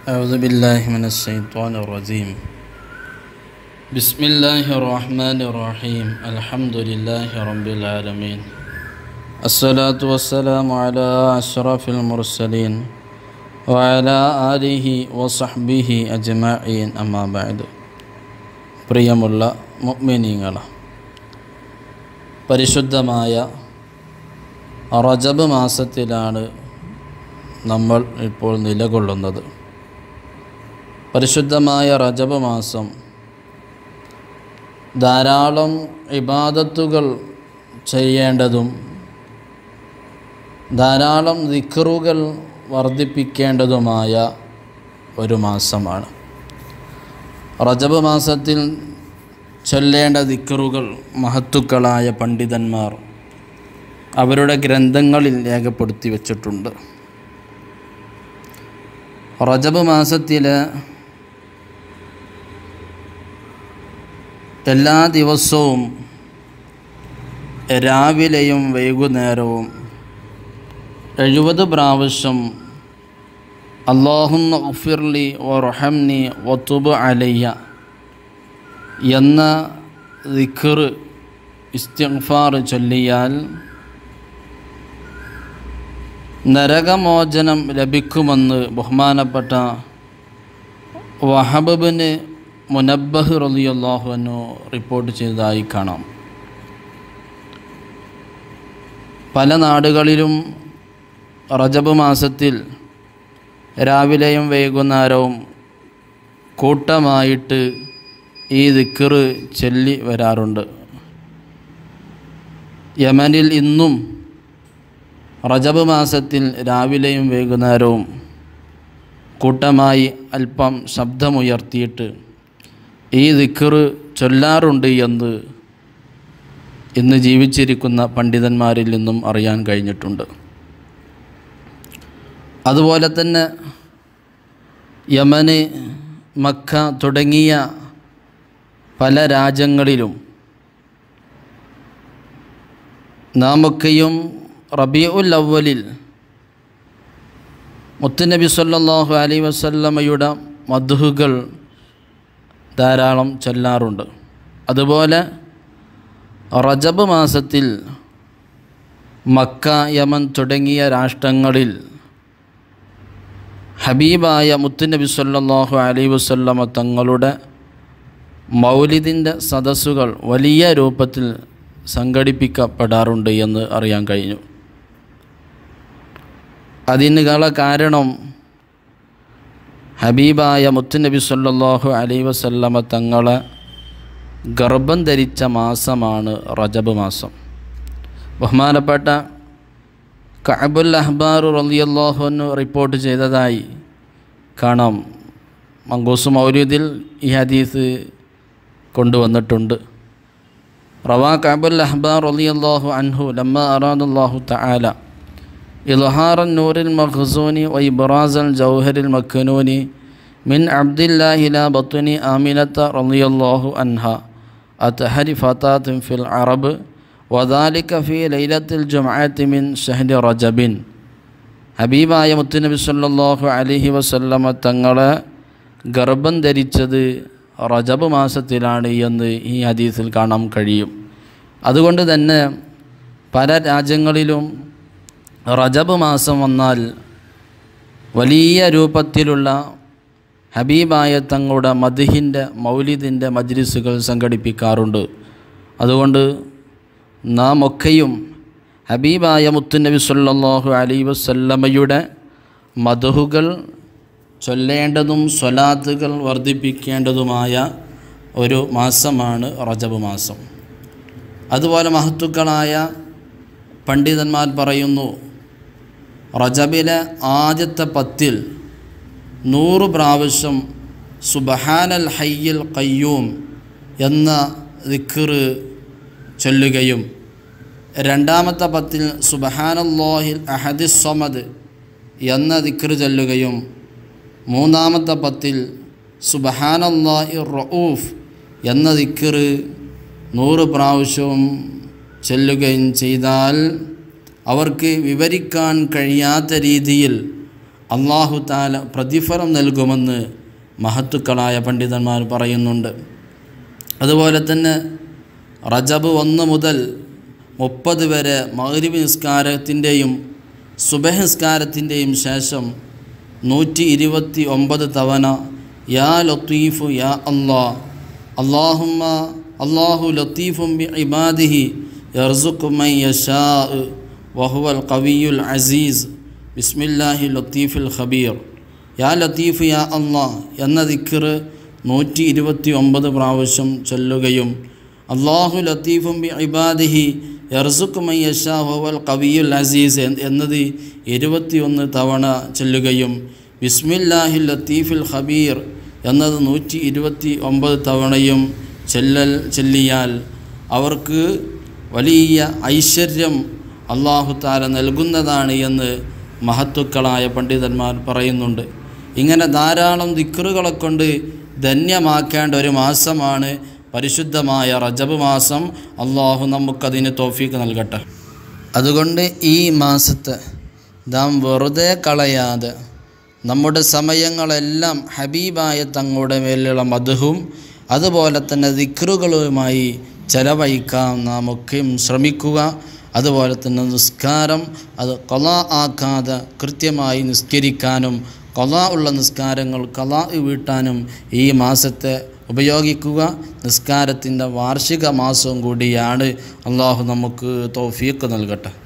أعوذ بالله من الشيطان الرجيم بسم الله الرحمن الرحيم الحمد لله رب العالمين الصلاة والسلام على أشرف المرسلين وعلى آله وصحبه أجمعين أما بعد പ്രിയമുള്ള മുഅ്മിനീങ്ങളെ പരിശുദ്ധമായ റജബ് മാസത്തിലാണ് നമ്മൾ ഇപ്പോൾ നിലകൊള്ളുന്നത് പരിശുദ്ധമായ റജബ് മാസം ധാരാളം ഇബാദത്തുകൾ ചെയ്യേണ്ടതും ധാരാളം ദിക്റുകൾ വർദ്ധിപ്പിക്കേണ്ടതുമായ ഒരു മാസമാണ് റജബ് മാസത്തിൽ ചൊല്ലേണ്ട ദിക്റുകൾ മഹത്തുക്കളായ പണ്ഡിതന്മാർ അവരുടെ ഗ്രന്ഥങ്ങളിൽ രേഖപ്പെടുത്തി വച്ചിട്ടുണ്ട് റജബ് മാസത്തിൽ എല്ലാ ദിവസവും രാവിലെയും വൈകുന്നേരവും എഴുപത് പ്രാവശ്യം അള്ളാഹുന്ന ഉഫിർലി വറഹംനി വത്തുബ് അലയ്യ എന്ന ദിഖർ ഇസ്തിഗ്ഫാർ ചൊല്ലിയാൽ നരകമോചനം ലഭിക്കുമെന്ന് ബഹുമാനപ്പെട്ട വഹബബിന് മുനബ്ബഹ് റലിയല്ലാഹുവിനു റിപ്പോർട്ട് ചെയ്തതായി കാണാം പല നാടുകളിലും റജബ് മാസത്തിൽ രാവിലെയും വൈകുന്നേരവും കൂട്ടമായിട്ട് ഈ ദിക്കറ് ചൊല്ലി വരാറുണ്ട് യമനിൽ ഇന്നും റജബ് മാസത്തിൽ രാവിലെയും വൈകുന്നേരവും കൂട്ടമായി അല്പം ശബ്ദമുയർത്തിയിട്ട് ഈ ദിക്കറ് ചൊല്ലാറുണ്ട് എന്ന് ഇന്ന് ജീവിച്ചിരിക്കുന്ന പണ്ഡിതന്മാരിൽ നിന്നും അറിയാൻ കഴിഞ്ഞിട്ടുണ്ട് അതുപോലെ തന്നെ യമന് മക്ക തുടങ്ങിയ പല രാജ്യങ്ങളിലും നാമൊക്കെയും റബിയുൽ അവലിൽ മുത്തുനബി സല്ലാഹു അലൈ വസല്ലമ്മയുടെ മധുഹുകൾ ധാരാളം ചൊല്ലാറുണ്ട് അതുപോലെ റജബ് മാസത്തിൽ മക്ക യമൻ തുടങ്ങിയ രാഷ്ട്രങ്ങളിൽ ഹബീബായ മുത്തുനബി സല്ലാഹു അലൈ വസല്ലമ തങ്ങളുടെ മൗലിദിൻ്റെ സദസ്സുകൾ വലിയ രൂപത്തിൽ സംഘടിപ്പിക്കപ്പെടാറുണ്ട് എന്ന് അറിയാൻ കഴിഞ്ഞു അതിനുള്ള കാരണം ഹബീബായ മുത്തുനബി സല്ലാഹു അലൈ വസല്ലമ തങ്ങളെ ഗർഭം ധരിച്ച മാസമാണ് റജബ് മാസം ബഹുമാനപ്പെട്ട കഅബുൽ അഹ്ബാർ റലിയല്ലാഹുന്ന് റിപ്പോർട്ട് ചെയ്തതായി കാണാം മങ്കൂസ് മൗലൂദിൽ ഈ ഹദീസ് കൊണ്ടുവന്നിട്ടുണ്ട് റവാ കഅബുൽ അഹ്ബാർ റലിയല്ലാഹു അൻഹു ലമ്മ അറാദുല്ലാഹു തആല إظهار النور المخزون وإبراز الجوهر المكنون من عبد الله إلى بطن آمنة رضي الله عنها أتهر فتاة في العرب وذلك في ليلة الجمعة من شهر رجب ഹബീബായ മുത്തുനബി സല്ലാഹു അലഹി വസല്ലമ തങ്ങളെ ഗർഭം ധരിച്ചത് റജബ് മാസത്തിലാണ് എന്ന് ഈ ഹദീസിൽ കാണാൻ കഴിയും അതുകൊണ്ട് തന്നെ പല രാജ്യങ്ങളിലും റജബ് മാസം വന്നാൽ വലിയ രൂപത്തിലുള്ള ഹബീബായ തങ്ങളുടെ മധുഹിൻ്റെ മൗലിദിൻ്റെ മജ്ലിസുകൾ സംഘടിപ്പിക്കാറുണ്ട് അതുകൊണ്ട് നാം ഒക്കെയും ഹബീബായ മുത്തുനബി സല്ലാഹു അലൈ വസല്ലമ്മയുടെ മധുഹുകൾ ചൊല്ലേണ്ടതും സ്വലാത്തുകൾ വർദ്ധിപ്പിക്കേണ്ടതുമായ ഒരു മാസമാണ് റജബ് മാസം അതുപോലെ മഹത്തുക്കളായ പണ്ഡിതന്മാർ പറയുന്നു റജബിലെ ആദ്യത്തെ പത്തിൽ നൂറ് പ്രാവശ്യം സുബഹാനൽ ഹയ്യിൽ കയ്യൂം എന്ന ദിക്കറ് ചൊല്ലുകയും രണ്ടാമത്തെ പത്തിൽ സുബഹാനല്ലാഹിൽ അഹദിസ്വമദ് എന്ന ദിക്കറ് ചൊല്ലുകയും മൂന്നാമത്തെ പത്തിൽ സുബഹാനല്ലാഹി റഊഫ് എന്ന ദിക്കറ് നൂറ് പ്രാവശ്യവും ചൊല്ലുകയും ചെയ്താൽ അവർക്ക് വിവരിക്കാൻ കഴിയാത്ത രീതിയിൽ അള്ളാഹു താല പ്രതിഫലം നൽകുമെന്ന് മഹത്തുക്കളായ പണ്ഡിതന്മാർ പറയുന്നുണ്ട് അതുപോലെ തന്നെ റജബ് ഒന്ന് മുതൽ മുപ്പത് വരെ മഗ്രിബ് നിസ്കാരത്തിൻ്റെയും സുബഹ് നിസ്കാരത്തിൻ്റെയും ശേഷം നൂറ്റി ഇരുപത്തി ഒമ്പത് തവണ യാ ലത്തീഫു യാ അള്ളാ അള്ളാഹുമ്മ അള്ളാഹു ലത്തീഫും ബി ഇബാദിഹി യർസുഖുമൈ യഷാ വഹുവൽ കവിയുൽ അസീസ് ബിസ്മില്ലാഹി ലത്തീഫുൽ ഖബീർ യാ ലത്തീഫ് യാ അള്ളാ എന്ന ദിക്കർ നൂറ്റി ഇരുപത്തി ഒമ്പത് പ്രാവശ്യം ചൊല്ലുകയും അള്ളാഹു ലത്തീഫും ബി ഇബാദിഹി യർസുഖുമൈ യഷാ വഹുവൽ കവിയുൽ അസീസ് എൻ- എന്നത് ഇരുപത്തിയൊന്ന് തവണ ചൊല്ലുകയും ബിസ്മില്ലാഹി ലത്തീഫുൽ ഖബീർ എന്നത് നൂറ്റി ഇരുപത്തി ഒമ്പത് തവണയും ചെല്ലൽ ചെല്ലിയാൽ അവർക്ക് വലിയ ഐശ്വര്യം അള്ളാഹു താല നൽകുന്നതാണ് എന്ന് മഹത്തുക്കളായ പണ്ഡിതന്മാർ പറയുന്നുണ്ട് ഇങ്ങനെ ധാരാളം ദിക്റുകളെ കൊണ്ട് ധന്യമാക്കേണ്ട ഒരു മാസമാണ് പരിശുദ്ധമായ റജബ് മാസം അള്ളാഹു നമുക്കതിന് തോഫീക്ക് നൽകട്ടെ അതുകൊണ്ട് ഈ മാസത്തെ നാം വെറുതെ കളയാതെ നമ്മുടെ സമയങ്ങളെല്ലാം ഹബീബായ തങ്ങളുടെ മേലുള്ള മധുവും അതുപോലെ തന്നെ ദിക്റുകളുമായി ചെലവഴിക്കാൻ നാം ഒക്കെയും ശ്രമിക്കുക അതുപോലെ തന്നെ നിസ്കാരം അത് കൊല ആക്കാതെ കൃത്യമായി നിസ്കരിക്കാനും കൊല ഉള്ള നിസ്കാരങ്ങൾ കൊല വീട്ടാനും ഈ മാസത്തെ ഉപയോഗിക്കുക നിസ്കാരത്തിൻ്റെ വാർഷിക മാസവും കൂടിയാണ് അള്ളാഹു നമുക്ക് തൗഫീക്ക് നൽകട്ടെ